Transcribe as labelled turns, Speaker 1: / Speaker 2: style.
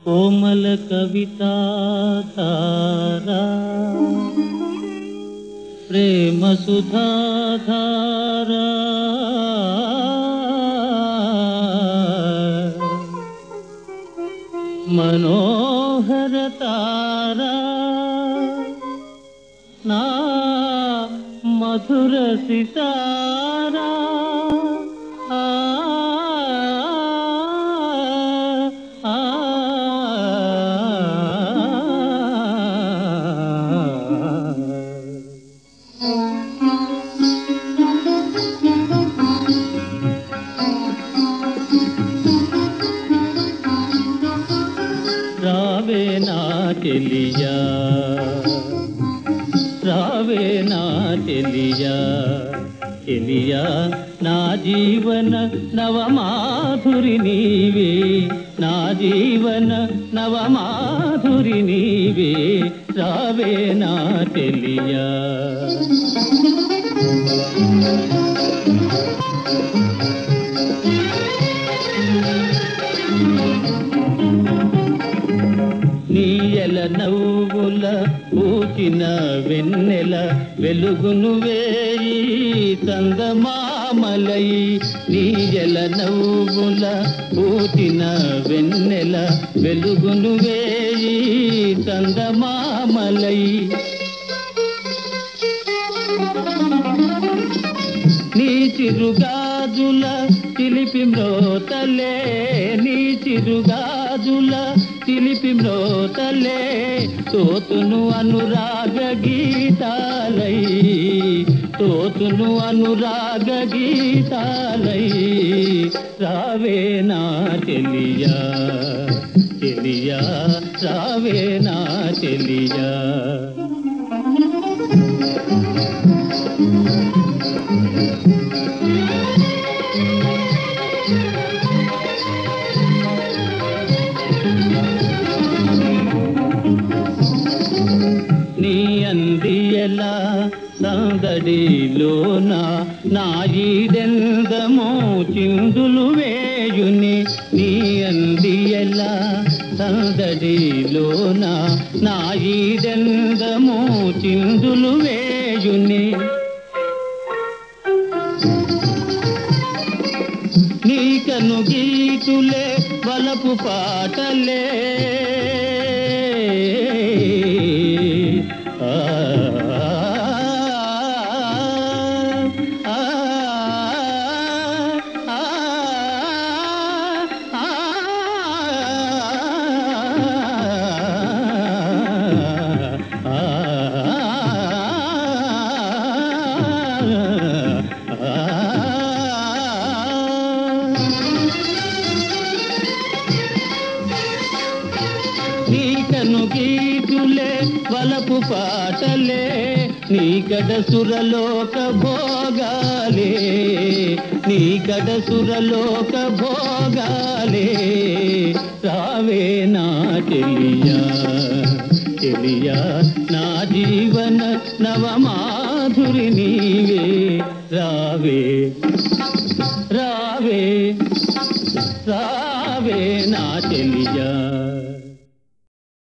Speaker 1: కోమల కవితాధారా ప్రేమ సుధాధారా మనోహర తారా నా మధుర సితారా ఆ, ఆ, ఆ. రావే నా తెలియా రావే నా తెలియా తెలియా నా జీవన నవమాధురి నీవే నా జీవన నవమాధురి నీవే రావే నా తెలియా నీయల నవ్వుల పూచిన వెన్నెల వెలుగును వేయి చందమామలై నీయల నవ్వుల పూచిన వెన్నెల వెలుగును వేయి చందమామలై నీ చిరుగాజుల చిలిపి మ్రోతలే నీ చిరుగాజుల చిలిపి మ్రోతలే తోతును అనురాగ గీతాలై తోతును అనురాగ గీతాలై రావే నా తెలియా తెలియా రావే నా తెలియా నీ అందియలా సందడిలోన నా ఈడెందమో చిందులు వేయుని నీ అందియలా సందడిలోన నా ఈడెందమో చిందులు వేయుని నీకను గీతులే వలపు పాటలే ఆ, ఆ, ఆ, నీకను గీతులే వలపు పాటలే నీకడ సురలోక భోగాలే నీకడ సురలోక భోగాలే రావే నా తెలియా తెలియా నా జీవన నవమాధురి నీవే రావే రావే రావే నా తెలియా